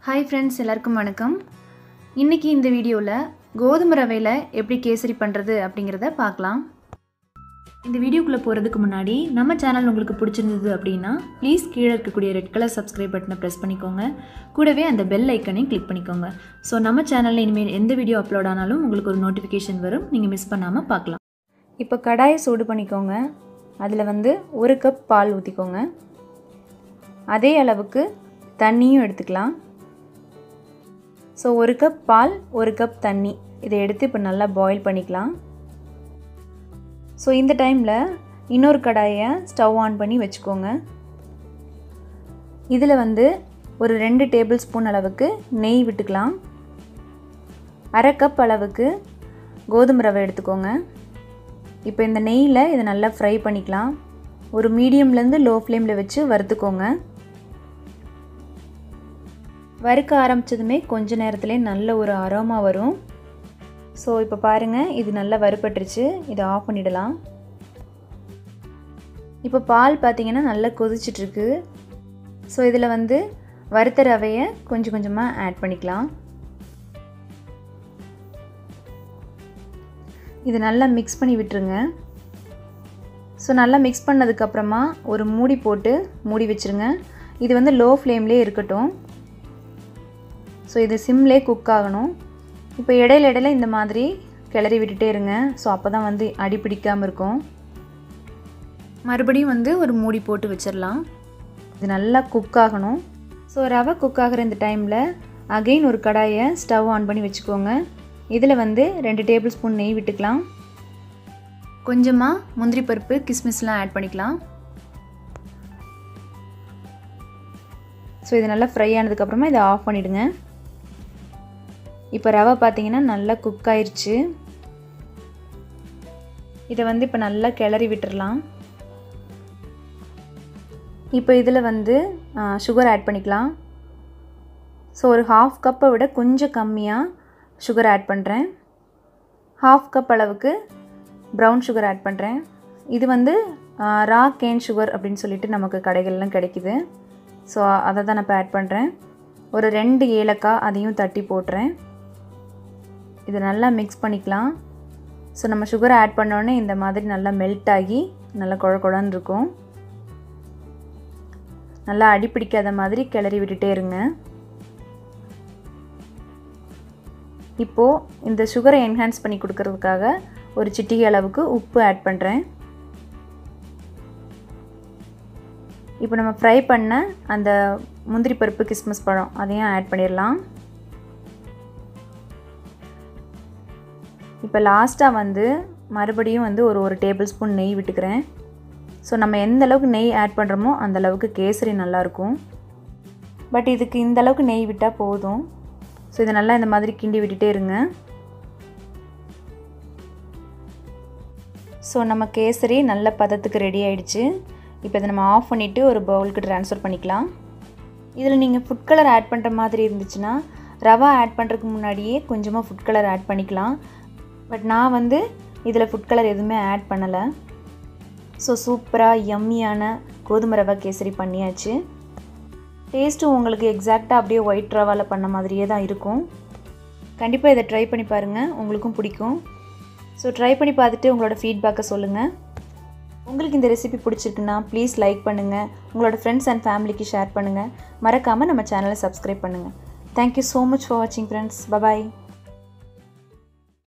hi friends எல்லாருக்கும் வணக்கம் இன்றைக்கி இந்த வீடியோவில் கோதுமை ரவையில் எப்படி கேசரி பண்ணுறது அப்படிங்கிறத பார்க்கலாம் இந்த வீடியோக்குள்ளே போகிறதுக்கு முன்னாடி நம்ம சேனல் உங்களுக்கு பிடிச்சிருந்தது அப்படின்னா ப்ளீஸ் கீழே இருக்கக்கூடிய ரெட் கலர் சப்ஸ்கிரைப் பட்டனை ப்ரெஸ் பண்ணிக்கோங்க கூடவே அந்த பெல் ஐக்கனையும் கிளிக் பண்ணிக்கோங்க ஸோ நம்ம சேனலில் இனிமேல் எந்த வீடியோ அப்லோட் ஆனாலும் உங்களுக்கு ஒரு நோட்டிஃபிகேஷன் வரும் நீங்கள் மிஸ் பண்ணாமல் பார்க்கலாம் இப்போ கடாயை சூடு பண்ணிக்கோங்க அதில் வந்து ஒரு கப் பால் ஊற்றிக்கோங்க அதே அளவுக்கு தண்ணியும் எடுத்துக்கலாம் ஸோ ஒரு கப் பால் ஒரு கப் தண்ணி இதை எடுத்து இப்போ நல்லா பாயில் பண்ணிக்கலாம் ஸோ இந்த டைமில் இன்னொரு கடாயை ஸ்டவ் ஆன் பண்ணி வச்சுக்கோங்க இதில் வந்து ஒரு ரெண்டு டேபிள் ஸ்பூன் அளவுக்கு நெய் விட்டுக்கலாம் அரை கப் அளவுக்கு கோதுமை ரவை எடுத்துக்கோங்க இப்போ இந்த நெய்யில் இதை நல்லா ஃப்ரை பண்ணிக்கலாம் ஒரு மீடியம்லேருந்து லோ ஃப்ளேமில் வச்சு வறுத்துக்கோங்க வறுக்க ஆரம்பித்ததுமே கொஞ்ச நேரத்துலேயே நல்ல ஒரு அரோமா வரும் ஸோ இப்போ பாருங்கள் இது நல்லா வறுபட்டுருச்சு இதை ஆஃப் பண்ணிடலாம் இப்போ பால் பார்த்திங்கன்னா நல்லா கொதிச்சிட்ருக்கு ஸோ இதில் வந்து வறுத்த ரவையை கொஞ்சம் கொஞ்சமாக ஆட் பண்ணிக்கலாம் இது நல்லா மிக்ஸ் பண்ணி விட்டுருங்க ஸோ நல்லா மிக்ஸ் பண்ணதுக்கப்புறமா ஒரு மூடி போட்டு மூடி வச்சுருங்க இது வந்து லோ ஃப்ளேம்லேயே இருக்கட்டும் ஸோ இது சிம்லே குக் ஆகணும் இப்போ இடையில இடையில இந்த மாதிரி கிளறி விட்டுட்டே இருங்க ஸோ அப்போ தான் வந்து அடி பிடிக்காமல் இருக்கும் மறுபடியும் வந்து ஒரு மூடி போட்டு வச்சிடலாம் இது நல்லா குக் ஆகணும் ஸோ ரவை குக் ஆகிற இந்த டைமில் அகெயின் ஒரு கடாயை ஸ்டவ் ஆன் பண்ணி வச்சுக்கோங்க இதில் வந்து ரெண்டு டேபிள் ஸ்பூன் நெய் விட்டுக்கலாம் கொஞ்சமாக முந்திரி பருப்பு கிஸ்மிஸ்லாம் ஆட் பண்ணிக்கலாம் ஸோ இது நல்லா ஃப்ரை ஆனதுக்கப்புறமா இதை ஆஃப் பண்ணிவிடுங்க இப்போ ரவை பார்த்தீங்கன்னா நல்லா குக் ஆயிடுச்சு இதை வந்து இப்போ நல்லா கிளறி விட்டுறலாம் இப்போ இதில் வந்து சுகர் ஆட் பண்ணிக்கலாம் ஸோ ஒரு ஹாஃப் கப்பை விட கொஞ்சம் கம்மியாக சுகர் ஆட் பண்ணுறேன் ஹாஃப் கப் அளவுக்கு ப்ரௌன் சுகர் ஆட் பண்ணுறேன் இது வந்து ரா கேன் சுகர் அப்படின்னு சொல்லிட்டு நமக்கு கடைகள்லாம் கிடைக்குது ஸோ அதை தான் நான் இப்போ ஆட் பண்ணுறேன் ஒரு ரெண்டு ஏலக்காய் அதையும் தட்டி போட்டுறேன் இதை நல்லா மிக்ஸ் பண்ணிக்கலாம் ஸோ நம்ம சுகரை ஆட் பண்ணோடனே இந்த மாதிரி நல்லா மெல்ட் ஆகி நல்லா குழ குழன்னு இருக்கும் நல்லா அடிப்பிடிக்காத மாதிரி கிளறி விட்டுட்டே இருங்க இப்போது இந்த சுகரை என்ஹான்ஸ் பண்ணி கொடுக்கறதுக்காக ஒரு சிட்டிகை அளவுக்கு உப்பு ஆட் பண்ணுறேன் இப்போ நம்ம ஃப்ரை பண்ண அந்த முந்திரி பருப்பு கிஸ்மஸ் பழம் அதையும் ஆட் பண்ணிடலாம் இப்போ லாஸ்ட்டாக வந்து மறுபடியும் வந்து ஒரு ஒரு டேபிள் ஸ்பூன் நெய் விட்டுக்கிறேன் ஸோ நம்ம எந்த அளவுக்கு நெய் ஆட் பண்ணுறோமோ அந்த அளவுக்கு கேசரி நல்லாயிருக்கும் பட் இதுக்கு இந்த அளவுக்கு நெய் விட்டால் போதும் ஸோ இதை நல்லா இந்த மாதிரி கிண்டி விட்டுட்டே இருங்க ஸோ நம்ம கேசரி நல்ல பதத்துக்கு ரெடி ஆகிடுச்சு இப்போ இதை நம்ம ஆஃப் பண்ணிவிட்டு ஒரு பவுலுக்கு ட்ரான்ஸ்ஃபர் பண்ணிக்கலாம் இதில் நீங்கள் ஃபுட் கலர் ஆட் பண்ணுற மாதிரி இருந்துச்சுன்னா ரவா ஆட் பண்ணுறதுக்கு முன்னாடியே கொஞ்சமாக ஃபுட் கலர் ஆட் பண்ணிக்கலாம் பட் நான் வந்து இதில் ஃபுட் கலர் எதுவுமே ஆட் பண்ணலை ஸோ சூப்பராக யம்மியான கோதுமை ரவா கேசரி பண்ணியாச்சு டேஸ்ட்டும் உங்களுக்கு எக்ஸாக்டாக அப்படியே ஒயிட் ரவாவில் பண்ண மாதிரியே தான் இருக்கும் கண்டிப்பாக இதை ட்ரை பண்ணி பாருங்கள் உங்களுக்கும் பிடிக்கும் ஸோ ட்ரை பண்ணி பார்த்துட்டு உங்களோட ஃபீட்பேக்கை சொல்லுங்கள் உங்களுக்கு இந்த ரெசிபி பிடிச்சிருக்குன்னா ப்ளீஸ் லைக் பண்ணுங்கள் உங்களோட ஃப்ரெண்ட்ஸ் அண்ட் ஃபேமிலிக்கு ஷேர் பண்ணுங்கள் மறக்காமல் நம்ம சேனலை சப்ஸ்கிரைப் பண்ணுங்கள் தேங்க்யூ ஸோ மச் ஃபார் வாட்சிங் ஃப்ரெண்ட்ஸ் பபாய்